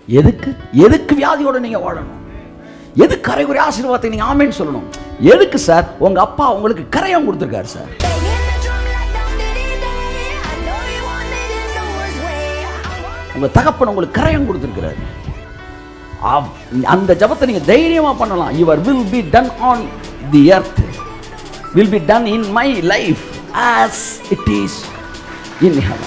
எதுக்கு எதுக்கு வியாதியோட நீங்க வாழணும் எது கரைகுறை ஆசீர்வாதத்தை நீங்க ஆமேன்னு சொல்லணும் எதுக்கு சார் உங்க அப்பா உங்களுக்கு கரையம் கொடுத்துருக்காரு sir Banging the drum like Dum Diddy Day. I know you want it in the worst way. I want உங்க தகப்பன் உங்களுக்கு கரையம் கொடுத்துருக்கிறாரு அவ்- அந்த ஜபத்தை நீங்க தைரியமா பண்ணலாம் your will be done on the earth will be done in my life as it is in heaven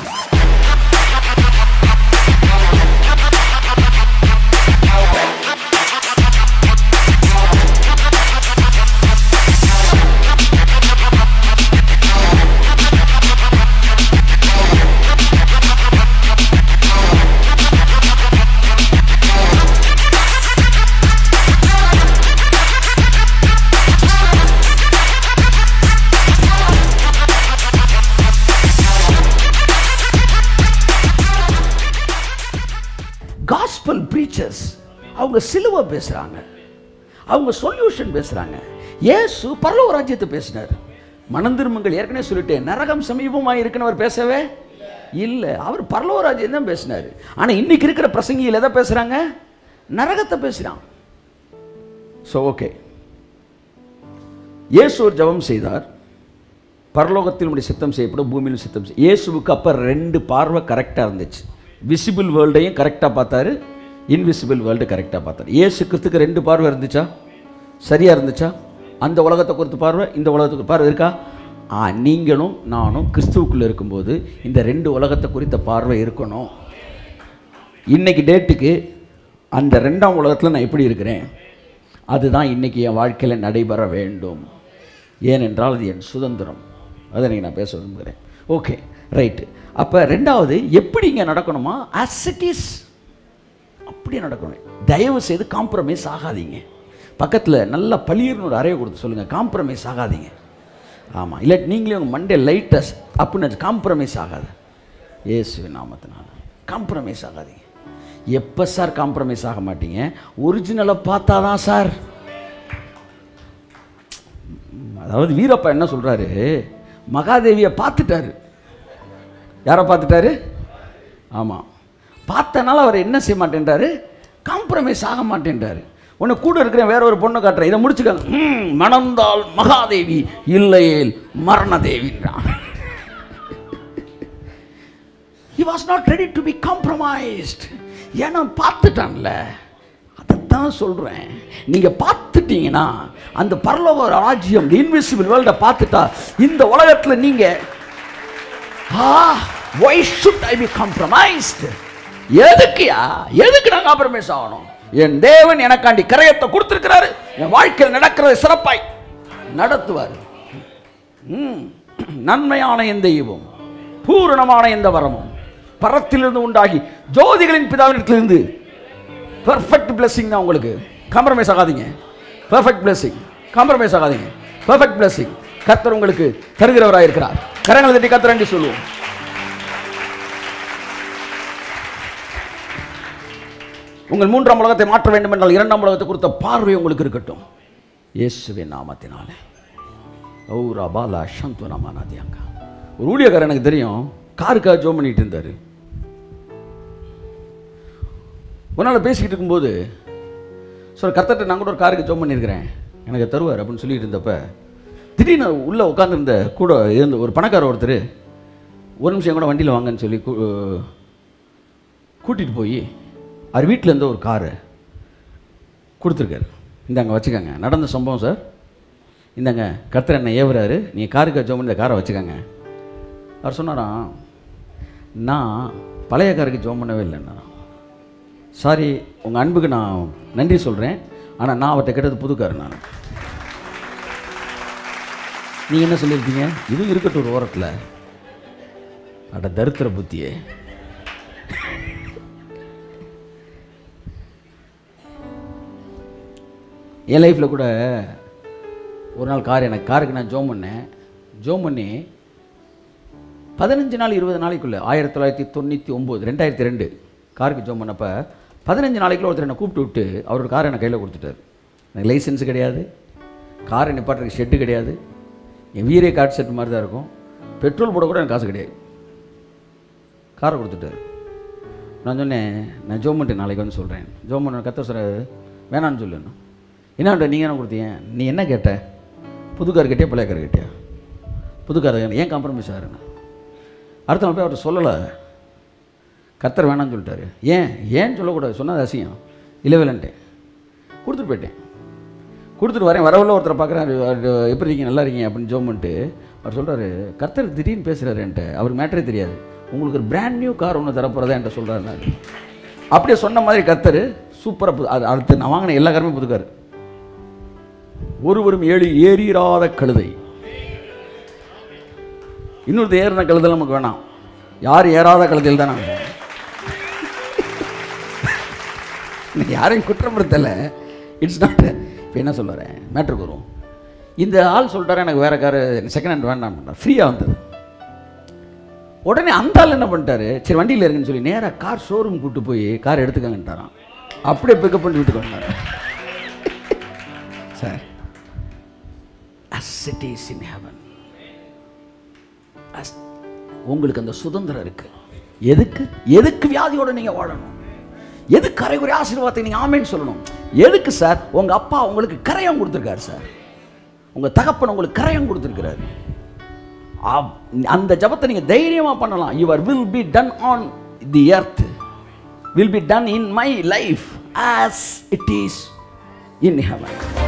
gospel preachers அவங்க சிலுவை பேசுறாங்க அவங்க சொல்யூஷன் பேசுறாங்க இயேசு பரலோக ராஜ்யத்தை பேசினார் மனந்திருமங்கள் ஏற்கனவே சொல்லிட்டேன் நரகம் சமீபமாக இருக்குன்னு அவர் பேசவே இல்லை அவர் பரலோக ராஜ்யம் தான் பேசினார் ஆனால் இன்னைக்கு இருக்கிற பிரசங்கியில் எதை பேசுறாங்க நரகத்தை பேசுறான் ஸோ ஓகே இயேசு ஒரு ஜெபம் செய்தார் பரலோகத்தில் உடைய சித்தம் செய்யப்படும் பூமியிலும் சித்தம் செய் இயேசுவுக்கு அப்போ ரெண்டு பார்வை கரெக்டாக இருந்துச்சு விசிபிள் வேர்ல்டையும் கரெக்டாக பார்த்தாரு இன்விசிபிள் வேர்ல்டு கரெக்டாக பார்த்தாரு இயேசு கிறிஸ்துக்கு ரெண்டு பார்வை இருந்துச்சா சரியாக இருந்துச்சா அந்த உலகத்தை குறித்து பார்வை இந்த உலகத்துக்கு பார்வை இருக்கா ஆ நீங்களும் நானும் கிறிஸ்துவுக்குள்ளே இருக்கும்போது இந்த ரெண்டு உலகத்தை குறித்த பார்வை இருக்கணும் இன்னைக்கு டேட்டுக்கு அந்த ரெண்டாம் உலகத்தில் நான் எப்படி இருக்கிறேன் அதுதான் இன்னைக்கு என் வாழ்க்கையில் நடைபெற வேண்டும் ஏனென்றால் அது என் சுதந்திரம் அதை நீங்கள் நான் பேச விரும்புகிறேன் ஓகே ரைட்டு அப்போ ரெண்டாவது எப்படி இங்கே நடக்கணுமா as it is அப்படி நடக்கணும் தயவு செய்து காம்ப்ரமைஸ் ஆகாதீங்க பக்கத்தில் நல்லா பளிர்னு ஒரு அறையை கொடுத்து சொல்லுங்கள் காம்ப்ரமைஸ் ஆகாதீங்க ஆமாம் இல்லாட்டி நீங்களே உங்கள் மண்டே லைட்டஸ் அப்படின்னு காம்ப்ரமைஸ் ஆகாது இயேசுவின் நாமத்தினால காம்ப்ரமைஸ் ஆகாதீங்க எப்போ சார் காம்ப்ரமைஸ் ஆக மாட்டீங்க ஒரிஜினலை பார்த்தா தான் சார் அதாவது வீரப்பா என்ன சொல்கிறாரு மகாதேவியை பார்த்துட்டாரு யாரை பார்த்துட்டாரு ஆமாம் பார்த்தனால அவர் என்ன செய்ய மாட்டேன்றாரு காம்ப்ரமைஸ் ஆக மாட்டேன்றாரு உன்னை கூட இருக்கிற வேற ஒரு பொண்ணை காட்டுறேன் இதை முடிச்சுக்கங்க ம், மணந்தால் மகாதேவி இல்லையேல் மரணதேவின்றான் he was not ready to be compromised ஏன்னா பார்த்துட்டான்ல அதைத்தான் சொல்கிறேன் நீங்கள் பார்த்துட்டீங்கன்னா அந்த பரலோக ராஜ்யம் இன்விசிபிள் வேர்ல்டை பார்த்துட்டா இந்த உலகத்தில் நீங்கள் ah why should I be compromised எதுக்குயா எதுக்கு நான் காம்ப்ரமைஸ் ஆகணும் என் தேவன் எனக்காண்டி கரையத்தை கொடுத்துருக்கிறாரு என் வாழ்க்கையில் நடக்கிறது சிறப்பாய் நடத்துவார் ம். நன்மையான எந்த ஈவும் பூரணமான எந்த வரமும் பரத்திலிருந்து உண்டாகி ஜோதிகளின் பிதாவினிடத்திலிருந்து பெர்ஃபெக்ட் blessing தான் உங்களுக்கு காம்ப்ரமைஸ் ஆகாதீங்க பெர்ஃபெக்ட் blessing காம்ப்ரமைஸ் ஆகாதீங்க பெர்ஃபெக்ட் blessing கர்த்தர் உங்களுக்கு தருகிறவராக இருக்கிறார் கரங்களை தட்டி கர்த்தர் என்று சொல்லுவோம் உங்கள் மூன்றாம் உலகத்தை மாற்ற வேண்டும் என்றால் இரண்டாம் உலகத்தை குறித்த பார்வை உங்களுக்கு இருக்கட்டும் இயேசுவின் நாமத்தினாலே ஓ ரபாலா சந்து நமானாதியாங்க ஒரு ஊழியக்காரர் எனக்கு தெரியும் காருக்காக ஜோம் பண்ணிட்டு இருந்தார் ஒரு நாள் பேசிக்கிட்டு இருக்கும்போது சார் கர்த்தர்ட்ட நான் கூட ஒரு காருக்கு ஜோம் பண்ணியிருக்கிறேன் எனக்கு தருவார் அப்படின்னு சொல்லிட்டு இருந்தப்ப திடீர்னு உள்ளே உட்காந்துருந்த கூட இருந்த ஒரு பணக்கார ஒருத்தர் ஒரு நிமிஷம் என் கூட வண்டியில் வாங்கன்னு சொல்லி கூட்டிகிட்டு போய் அவர் வீட்டில் இருந்த ஒரு காரை கொடுத்துருக்காரு இந்தாங்க வச்சுக்கோங்க நடந்த சம்பவம் சார் இந்தாங்க கர்த்தர் என்ன ஏவுறாரு நீ காருக்கு ஜோம் இந்த காரை வச்சுக்கோங்க அவர் சொன்னாராம் நான் பழைய காருக்கு ஜோம் பண்ணவே இல்லைன்னா சாரி உங்கள் அன்புக்கு நான் நன்றி சொல்கிறேன் ஆனால் நான் அவர்கிட்ட கேட்டது புது கார் நான் நீங்கள் என்ன சொல்லியிருக்கீங்க இதுவும் இருக்கட்டும் ஒரு ஓரத்தில் அட தரித்திர புத்தியே என் லைஃப்பில் கூட ஒரு நாள் கார் எனக்கு காருக்கு நான் ஜோம் பண்ணேன் ஜோம் பண்ணி பதினஞ்சு நாள் இருபது நாளைக்குள்ள ஆயிரத்தி தொள்ளாயிரத்தி தொண்ணூற்றி ஒம்பது ரெண்டாயிரத்தி ரெண்டு காருக்கு ஜோம் பண்ணப்போ பதினஞ்சு நாளைக்குள்ள ஒருத்தர் என்னை கூப்பிட்டு விட்டு அவரோட காரை எனக்கு கையில் கொடுத்துட்டாரு எனக்கு லைசன்ஸ் கிடையாது காரை நிப்பாட்டுறதுக்கு ஷெட்டு கிடையாது என் வீரே கார்டு செட் மாதிரி தான் இருக்கும் பெட்ரோல் போட கூட எனக்கு காசு கிடையாது காரை கொடுத்துட்டாரு நான் சொன்னேன் நான் ஜோமன்ட்டு நாளைக்கு வந்து சொல்கிறேன் ஜோமன் கத்த சொல்ற வேணான்னு சொல்லணும் என்னன்ற நீங்கள் என்ன கொடுத்தீங்க நீ என்ன கேட்ட புது கார் கேட்டியா பழைய கார் கேட்டியா புது கார் கேட்ட. ஏன் காம்ப்ரமைஸ் ஆகுறேன்னு அடுத்த நாள் போய் அவர்கிட்ட சொல்லலை கத்தர் வேணாம்னு சொல்லிட்டாரு ஏன் ஏன்னு சொல்லக்கூடாது சொன்னது அசியம் இல்லவில்லைன்ட்டேன் கொடுத்துட்டு போயிட்டேன் கொடுத்துட்டு வரேன் வரவுள்ள ஒருத்தரை பார்க்குறேன் எப்படி இருக்கீங்க நல்லா இருக்கீங்க அப்படின்னு ஜோம் பண்ணிட்டு அவர் சொல்கிறாரு கர்த்தர் திடீர்னு பேசுகிறாரு என்கிட்ட அவருக்கு மேட்டரே தெரியாது உங்களுக்கு ஒரு பிராண்ட் நியூ கார் ஒன்று தரப்போகிறதா என்கிட்ட சொல்கிறாரு நான் அப்படியே சொன்ன மாதிரி கர்த்தர் சூப்பராக அது அடுத்து நான் வாங்கின எல்லா காருமே புது கார் ஒருவரும் ஏறி ஏறிராத கழுதை இன்னொருத்தர் ஏறின கழுதல் நமக்கு வேணாம் யார் ஏறாத கழுதையில் தானே வேணும். நான் யாரையும் குற்றப்படுத்தலை இட்ஸ் நாட் இப்போ என்ன சொல்ல வரேன் மேட்ருக்கு வரும் இந்த ஆள் சொல்லிட்டாரு எனக்கு வேறு காரு செகண்ட் ஹேண்ட் வேண்டாம் ஃப்ரீயாக வந்தது உடனே அந்த ஆள் என்ன பண்ணிட்டாரு சரி வண்டியில் இருக்குன்னு சொல்லி நேராக கார் ஷோரூம் கூட்டு போய் கார் எடுத்துக்கங்கன்ட்டாராம் அப்படியே பிக்கப் பண்ணி வீட்டுக்கு வந்தார் sir as it is in heaven as உங்களுக்கு அந்த சுதந்திரம் இருக்கு எதுக்கு எதுக்கு வியாதியோட நீங்க வாழணும் எது கரைகுறை ஆசீர்வாதத்தை நீங்க ஆமேன்னு சொல்லணும் எதுக்கு சார் உங்க அப்பா உங்களுக்கு கரையம் கொடுத்துருக்காரு சார் உங்க தகப்பன் உங்களுக்கு கரையம் கொடுத்துருக்கிறாரு ஆம், அந்த ஜபத்தை நீங்க தைரியமா பண்ணலாம் your will be done on the earth will be done in my life as it is in heaven